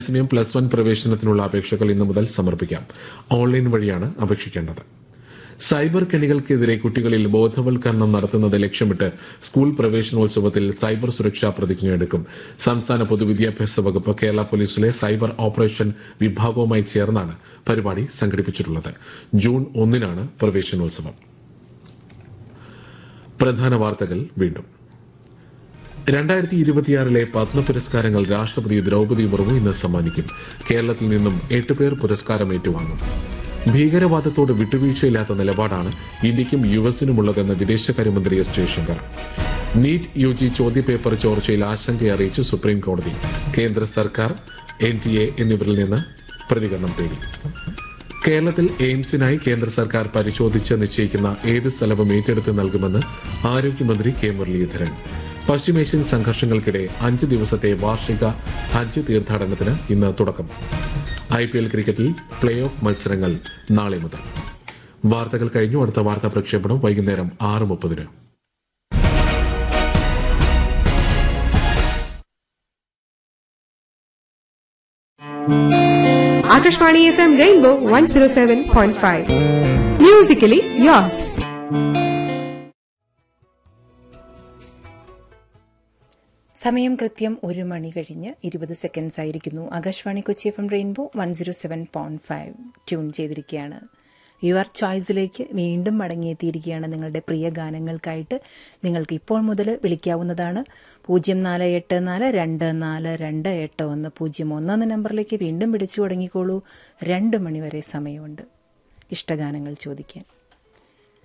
അതേസമയം plus one പ്രവേശനത്തിനുള്ള അപേക്ഷകൾ ഇന്നു മുതൽ സമർപ്പിക്കാം ഓൺലൈൻ വഴിയാണ് അപേക്ഷിക്കേണ്ടത് സൈബർ കെണികൾക്കെതിരെ കുട്ടികളിൽ ബോധവൽക്കരണം നടത്തുന്നത് ലക്ഷ്യമിട്ട് സ്കൂൾ പ്രവേശനോത്സവത്തിൽ സൈബർ സുരക്ഷാ പ്രതിജ്ഞയെടുക്കും സംസ്ഥാന പൊതുവിദ്യാഭ്യാസ വകുപ്പ് കേരള പോലീസിലെ സൈബർ ഓപ്പറേഷൻ വിഭാഗവുമായി ചേർന്നാണ് പരിപാടി സംഘടിപ്പിച്ചിട്ടുള്ളത് ജൂൺ ഒന്നിനാണ് പ്രവേശനോത്സവം പ്രധാന വാർത്തകൾ വീണ്ടും രണ്ടായിരത്തി ഇരുപത്തിയാറിലെ പത്മ പുരസ്കാരങ്ങൾ രാഷ്ട്രപതി ദ്രൗപദി മുർമു ഇന്ന് സമ്മാനിക്കും കേരളത്തിൽ നിന്നും എട്ട് പേർ പുരസ്കാരം ഏറ്റുവാങ്ങും ഭീകരവാദത്തോട് വിട്ടുവീഴ്ചയില്ലാത്ത നിലപാടാണ് ഇന്ത്യക്കും യു എസിനുമുള്ളതെന്ന് വിദേശകാര്യമന്ത്രി S Jaishankar NEET U G ചോദ്യപേപ്പർ ചോർച്ചയിൽ ആശങ്ക അറിയിച്ച് സുപ്രീം കോടതി കേന്ദ്ര സർക്കാർ എൻ ടി എ എന്നിവരിൽ നിന്ന് പ്രതികരണം തേടി കേരളത്തിൽ എയിംസിനായി കേന്ദ്ര സർക്കാർ പരിശോധിച്ച് നിശ്ചയിക്കുന്ന ഏത് സ്ഥലവും ഏറ്റെടുത്ത് നൽകുമെന്ന് ആരോഗ്യമന്ത്രി കെ മുരളീധരൻ പശ്ചിമേഷ്യൻ സംഘർഷങ്ങൾക്കിടെ അഞ്ച് ദിവസത്തെ വാർഷിക ഹജ്ജ് തീർത്ഥാടനത്തിന് ഇന്ന് തുടക്കം ഐ പി എൽ ക്രിക്കറ്റിൽ പ്ലേ ഓഫ് മത്സരങ്ങൾ നാളെ മുതൽ വാർത്തകൾ കഴിഞ്ഞു അടുത്ത വാർത്താ പ്രക്ഷേപണം വൈകുന്നേരം ആറ് മുപ്പതിന് Akashvani FM Rainbow 107.5. Musically yours. സമയം കൃത്യം ഒരു മണി കഴിഞ്ഞ് ഇരുപത് സെക്കൻഡ്സ് ആയിരിക്കുന്നു Akashvani Kochi F M rainbow one zero seven point five tune ചെയ്തിരിക്കുകയാണ് യുവർ ചോയ്സിലേക്ക് വീണ്ടും മടങ്ങിയെത്തിയിരിക്കുകയാണ് നിങ്ങളുടെ പ്രിയ ഗാനങ്ങൾക്കായിട്ട് നിങ്ങൾക്ക് ഇപ്പോൾ മുതൽ വിളിക്കാവുന്നതാണ് പൂജ്യം നാല് എട്ട് നാല് രണ്ട് നാല് രണ്ട് എട്ട് ഒന്ന് പൂജ്യം ഒന്ന് എന്ന നമ്പറിലേക്ക് വീണ്ടും വിളിച്ചു തുടങ്ങിക്കോളൂ രണ്ട് മണിവരെ സമയമുണ്ട് ഇഷ്ടഗാനങ്ങൾ ചോദിക്കാൻ